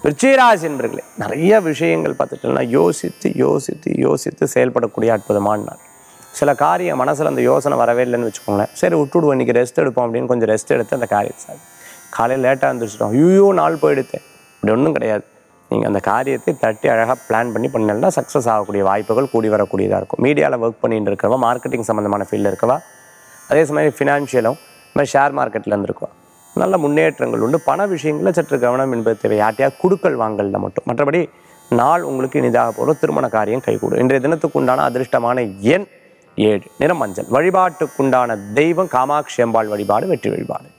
விருச்சிகராசி என்பர்களே நிறைய விஷயங்கள் பார்த்துட்டோம்னா யோசித்து யோசித்து யோசித்து செயல்படக்கூடிய அற்புதமான நாள் சில காரியம் மனசில் அந்த யோசனை வரவே இல்லைன்னு வச்சுக்கோங்களேன் சரி விட்டுடுவோம் இன்றைக்கி ரெஸ்ட் எடுப்போம் அப்படின்னு கொஞ்சம் ரெஸ்ட் எடுத்து அந்த காரியத்தை சாதி காலையில் லேட்டாக இருந்துச்சிட்டோம் ஐயோ நாள் போயிடுத்தேன் இப்படி ஒன்றும் கிடையாது நீங்கள் அந்த காரியத்தை தட்டி அழகாக பிளான் பண்ணி பண்ணலாம் சக்ஸஸ் ஆகக்கூடிய வாய்ப்புகள் கூடி வரக்கூடியதாக இருக்கும் மீடியாவில் ஒர்க் பண்ணிட்டு இருக்கவா மார்க்கெட்டிங் சம்மந்தமான ஃபீல்டில் இருக்கவா அதே சமயம் ஃபினான்ஷியலும் இந்த மாதிரி ஷேர் மார்க்கெட்டில் இருந்திருக்கோம் நல்ல முன்னேற்றங்கள் உண்டு பண விஷயங்களில் சற்று கவனம் என்பது தேவை யார்ட்டையா குடுக்கல் வாங்கல்ல மட்டும் மற்றபடி நாள் உங்களுக்கு இனிதாக போகிறோம் திருமண காரியம் கைகூடும் இன்றைய தினத்துக்கு உண்டான அதிர்ஷ்டமான எண் ஏழு நிறம் மஞ்சள் வழிபாட்டுக்குண்டான தெய்வம் காமாட்சி அம்பாள் வழிபாடு வெற்றி வழிபாடு